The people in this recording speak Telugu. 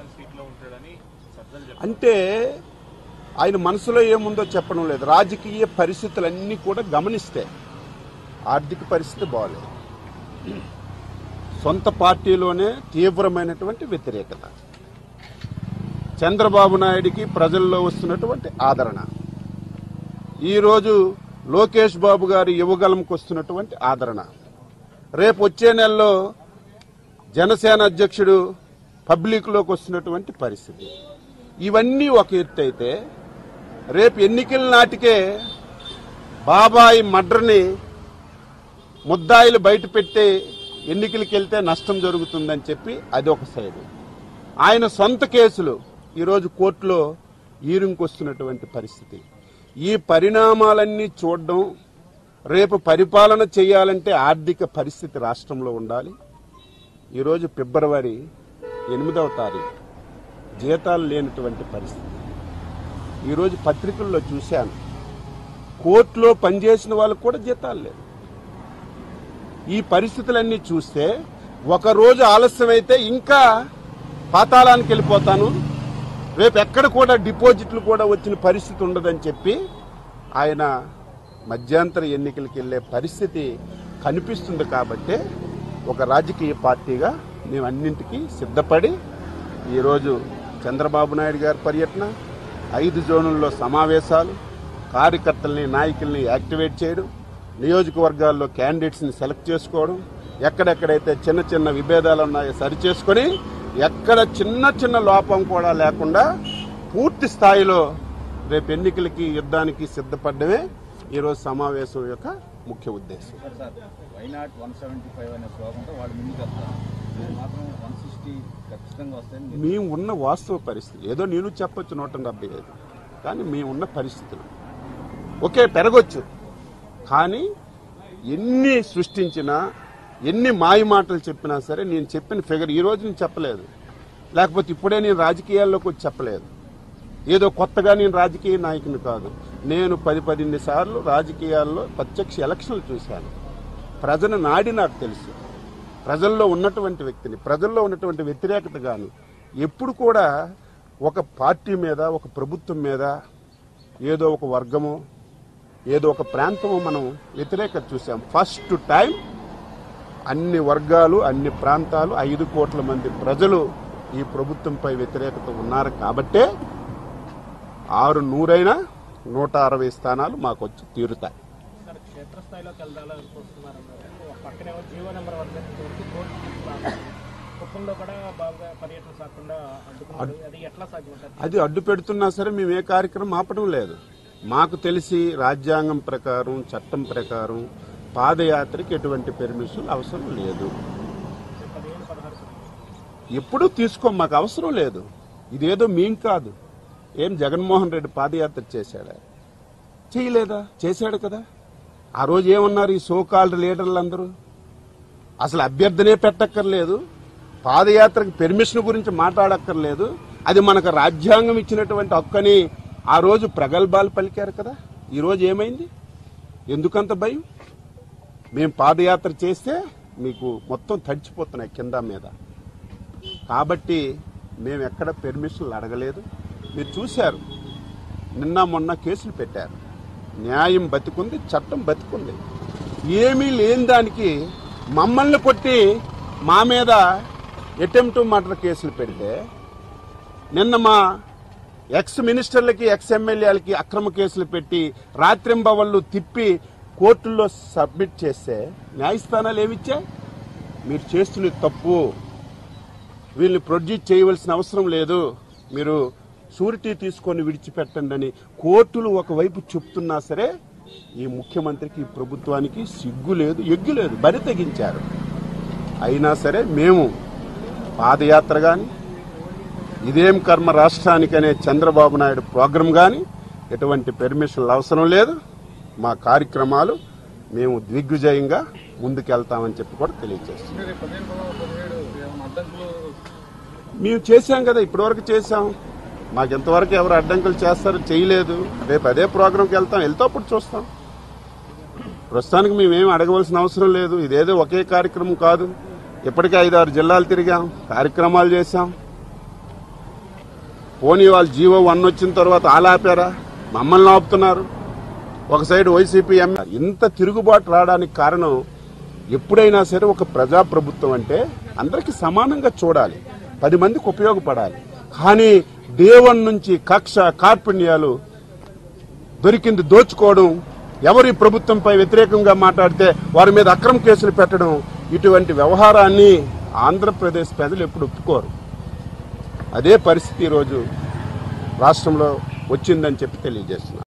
సీట్లో ఉంటాడని సజ్జలు చెప్పారు అంటే ఆయన మనసులో ఏముందో చెప్పడం లేదు రాజకీయ పరిస్థితులన్నీ కూడా గమనిస్తే ఆర్థిక పరిస్థితి బాగలేదు సొంత పార్టీలోనే తీవ్రమైనటువంటి వ్యతిరేకత చంద్రబాబు నాయుడికి ప్రజల్లో వస్తున్నటువంటి ఆదరణ ఈరోజు లోకేష్ బాబు గారి యువగలంకి వస్తున్నటువంటి ఆదరణ రేపు వచ్చే నెలలో జనసేన అధ్యక్షుడు పబ్లిక్లోకి వస్తున్నటువంటి పరిస్థితి ఇవన్నీ ఒక ఎత్తు అయితే రేపు ఎన్నికల నాటికే బాబాయి మడ్రని ముద్దాయిలు బయట పెట్టి ఎన్నికలకు వెళ్తే నష్టం జరుగుతుందని చెప్పి అది ఒక సైడు ఆయన సొంత కేసులు ఈరోజు కోర్టులో ఈరుంకొస్తున్నటువంటి పరిస్థితి ఈ పరిణామాలన్నీ చూడడం రేపు పరిపాలన చేయాలంటే ఆర్థిక పరిస్థితి రాష్ట్రంలో ఉండాలి ఈరోజు ఫిబ్రవరి ఎనిమిదవ తారీఖు జీతాలు లేనటువంటి పరిస్థితి ఈరోజు పత్రికల్లో చూశాను కోర్టులో పనిచేసిన వాళ్ళకు కూడా జీతాలు లేవు ఈ పరిస్థితులన్నీ చూస్తే ఒక రోజు ఆలస్యమైతే ఇంకా పాతాళానికి వెళ్ళిపోతాను రేపు ఎక్కడ కూడా డిపాజిట్లు కూడా వచ్చిన పరిస్థితి ఉండదని చెప్పి ఆయన మధ్యాంతర ఎన్నికలకు వెళ్ళే పరిస్థితి కనిపిస్తుంది కాబట్టే ఒక రాజకీయ పార్టీగా మేము అన్నింటికీ సిద్ధపడి ఈరోజు చంద్రబాబు నాయుడు గారి పర్యటన ఐదు జోనుల్లో సమావేశాలు కార్యకర్తల్ని నాయకుల్ని యాక్టివేట్ చేయడం నియోజకవర్గాల్లో క్యాండిడేట్స్ని సెలెక్ట్ చేసుకోవడం ఎక్కడెక్కడైతే చిన్న చిన్న విభేదాలు ఉన్నాయో సరిచేసుకొని ఎక్కడ చిన్న చిన్న లోపం కూడా లేకుండా పూర్తి స్థాయిలో రేపు ఎన్నికలకి యుద్ధానికి సిద్ధపడమే ఈరోజు సమావేశం యొక్క ముఖ్య ఉద్దేశం sir sir why not one seventy five అనే శ్లోకంతో వాళ్ళు ముందుకు వస్తారు మీరు మాత్రం వన్ సిక్స్టీ ఖచ్చితంగా వస్తాయని మీరు మేము ఉన్న వాస్తవ పరిస్థితి ఏదో నేను చెప్పొచ్చు నూట డెబ్బై ఐదు కానీ మేము ఉన్న పరిస్థితులు ఓకే పెరగొచ్చు కానీ ఎన్ని సృష్టించినా ఎన్ని మాయ మాటలు చెప్పినా సరే నేను చెప్పిన ఫిగర్ ఈ రోజు నేను చెప్పలేదు లేకపోతే ఇప్పుడే నేను రాజకీయాల్లోకి వచ్చి చెప్పలేదు ఏదో కొత్తగా నేను రాజకీయ నాయకుని కాదు నేను పది పదిహేను సార్లు రాజకీయాల్లో ప్రత్యక్ష ఎలక్షన్లు చూశాను ప్రజల నాడి నాకు తెలుసు ప్రజల్లో ఉన్నటువంటి వ్యక్తిని ప్రజల్లో ఉన్నటువంటి వ్యతిరేకత గాను ఎప్పుడు కూడా ఒక పార్టీ మీద ఒక ప్రభుత్వం మీద ఏదో ఒక వర్గమో ఏదో ఒక ప్రాంతమో మనం వ్యతిరేకత చూసాం ఫస్ట్ టైం అన్ని వర్గాలు అన్ని ప్రాంతాలు ఐదు కోట్ల మంది ప్రజలు ఈ ప్రభుత్వంపై వ్యతిరేకత ఉన్నారు కాబట్టే ఆరు నూరైనా నూట అరవై స్థానాలు మాకు వచ్చి తీరుతాయి సార్ క్షేత్రస్థాయిలోకి వెళ్దాలనుకుంటున్నారన్నారు ఒక పక్కనేమో జీవో నెంబర్ వన్ వరకు కోర్టు కుప్పంలో కూడా బాగా పర్యటన సాగకుండా అడ్డుకున్నారు అది ఎట్లా సాధ్యమంటారు అది అడ్డు పెడుతున్నా సరే మేము ఏ కార్యక్రమం ఆపడం లేదు మాకు తెలిసి రాజ్యాంగం ప్రకారం చట్టం ప్రకారం పాదయాత్రకి ఎటువంటి పెర్మిషన్ అవసరం లేదు పదిహేను పదహారు ఎప్పుడూ తీసుకోం మాకు అవసరం లేదు ఇదేదో మేం కాదు ఏం జగన్మోహన్ రెడ్డి పాదయాత్ర చేశాడా చేయలేదా చేశాడు కదా ఆ రోజు ఏమన్నారు ఈ సోకాల్డ్ లీడర్లందరూ అసలు అభ్యర్థనే పెట్టక్కర్లేదు పాదయాత్రకు పెర్మిషన్ గురించి మాట్లాడక్కర్లేదు అది మనకు రాజ్యాంగం ఇచ్చినటువంటి హక్కని ఆ రోజు ప్రగల్భాలు పలికారు కదా ఈ రోజు ఏమైంది ఎందుకంత భయం మేము పాదయాత్ర చేస్తే మీకు మొత్తం తడిచిపోతున్నాయి కింద మీద కాబట్టి మేము ఎక్కడ పెర్మిషన్లు అడగలేదు మీరు చూశారు నిన్న మొన్న కేసులు పెట్టారు న్యాయం బతికుంది చట్టం బతికుంది ఏమీ లేని దానికి మమ్మల్ని కొట్టి మా మీద అటెంప్ట్ మర్డర్ కేసులు పెడితే నిన్న మా ఎక్స్ మినిస్టర్లకి ఎక్స్ ఎమ్మెల్యేలకి అక్రమ కేసులు పెట్టి రాత్రింబవళ్ళు తిప్పి కోర్టుల్లో సబ్మిట్ చేస్తే న్యాయస్థానాలు ఏమిచ్చాయి మీరు చేస్తున్నది తప్పు వీళ్ళని ప్రొడ్యూస్ చేయవలసిన అవసరం లేదు మీరు షూరిటీ తీసుకొని విడిచిపెట్టండి అని కోర్టులు ఒకవైపు చెప్తున్నా సరే ఈ ముఖ్యమంత్రికి ఈ ప్రభుత్వానికి సిగ్గు లేదు ఎగ్గు లేదు బరి తెగించారు అయినా సరే మేము పాదయాత్ర కానీ ఇదేం కర్మ రాష్ట్రానికి అనే చంద్రబాబు నాయుడు ప్రోగ్రాం కానీ ఎటువంటి పెర్మిషన్లు అవసరం లేదు మా కార్యక్రమాలు మేము దిగ్విజయంగా ముందుకెళ్తామని చెప్పి కూడా తెలియజేస్తున్నాం రేపు పదిహేను పదహారు పదిహేడు ఏమైనా అడ్డంకులు మేము చేశాం కదా ఇప్పటివరకు చేశాం మాకు ఎంతవరకు ఎవరు అడ్డంకులు చేస్తారో చేయలేదు రేపు అదే ప్రోగ్రాంకి వెళ్తాం వెళ్తే అప్పుడు చూస్తాం ప్రస్తుతానికి మేమేం అడగవలసిన అవసరం లేదు ఇదేదో ఒకే కార్యక్రమం కాదు ఇప్పటికే ఐదారు జిల్లాలు తిరిగాం కార్యక్రమాలు చేశాం పోనీ వాళ్ళు జీవో వన్ వచ్చిన తర్వాత ఆలాపారా మమ్మల్ని ఆపుతున్నారు ఒక సైడ్ వైసీపీ ఎం ఇంత తిరుగుబాటు రావడానికి కారణం ఎప్పుడైనా సరే ఒక ప్రజాప్రభుత్వం అంటే అందరికీ సమానంగా చూడాలి పది మందికి ఉపయోగపడాలి కానీ దేవన్ నుంచి కక్ష కార్పుణ్యాలు దొరికింది దోచుకోవడం ఎవరి ప్రభుత్వంపై వ్యతిరేకంగా మాట్లాడితే వారి మీద అక్రమ కేసులు పెట్టడం ఇటువంటి వ్యవహారాన్ని ఆంధ్రప్రదేశ్ ప్రజలు ఎప్పుడు ఒప్పుకోరు అదే పరిస్థితి ఈరోజు రాష్ట్రంలో వచ్చిందని చెప్పి తెలియజేస్తున్నారు